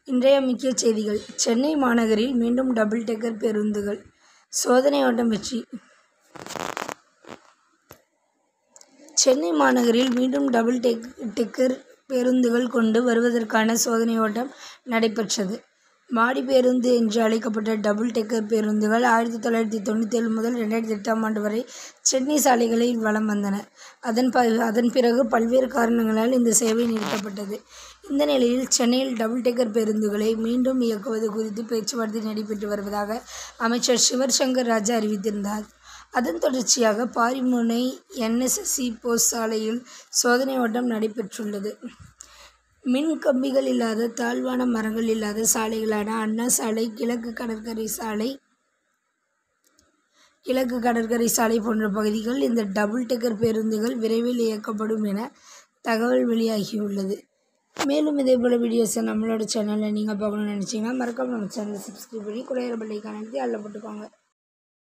இன்றைய முக்கிய செய்திகள் சென்னை மாநகரில் மீண்டும் டபுள் டெக்கர் பேருந்துகள் சோதனை ஓட்டம் வெற்றி சென்னை மாநகரில் மீண்டும் டபுள் டெக் டெக்கர் பேருந்துகள் கொண்டு வருவதற்கான சோதனை ஓட்டம் நடைபெற்றது மாடி பேருந்து என்று அழைக்கப்பட்ட டபுள் டெக்கர் பேருந்துகள் ஆயிரத்தி தொள்ளாயிரத்தி தொண்ணூற்றி ஏழு முதல் ரெண்டாயிரத்தி எட்டாம் ஆண்டு வரை சென்னை சாலைகளில் வலம் வந்தன அதன் ப அதன் பிறகு பல்வேறு காரணங்களால் இந்த சேவை நிறுத்தப்பட்டது இந்த நிலையில் சென்னையில் டபுள் டெக்கர் பேருந்துகளை மீண்டும் இயக்குவது குறித்து பேச்சுவார்த்தை நடைபெற்று வருவதாக அமைச்சர் சிவசங்கர் ராஜா அறிவித்திருந்தார் அதன் தொடர்ச்சியாக பாரிமுனை என்எஸ்எஸ்சி போஸ் சாலையில் சோதனை ஓட்டம் நடைபெற்றுள்ளது மின் கம்பிகள் இல்லாத தாழ்வான மரங்கள் இல்லாத சாலைகளான அண்ணா சாலை கிழக்கு கடற்கரை சாலை கிழக்கு கடற்கரை சாலை போன்ற பகுதிகள் இந்த டபுள் டெக்கர் பேருந்துகள் விரைவில் இயக்கப்படும் என தகவல் வெளியாகியுள்ளது மேலும் இதே போல் வீடியோஸை நம்மளோட சேனலில் நீங்கள் பார்க்கணும்னு நினச்சிங்கன்னா மறக்காம நம்ம சேனலை சப்ஸ்கிரைப் பண்ணி குறையிற பள்ளிக்கான அதில் போட்டுக்கோங்க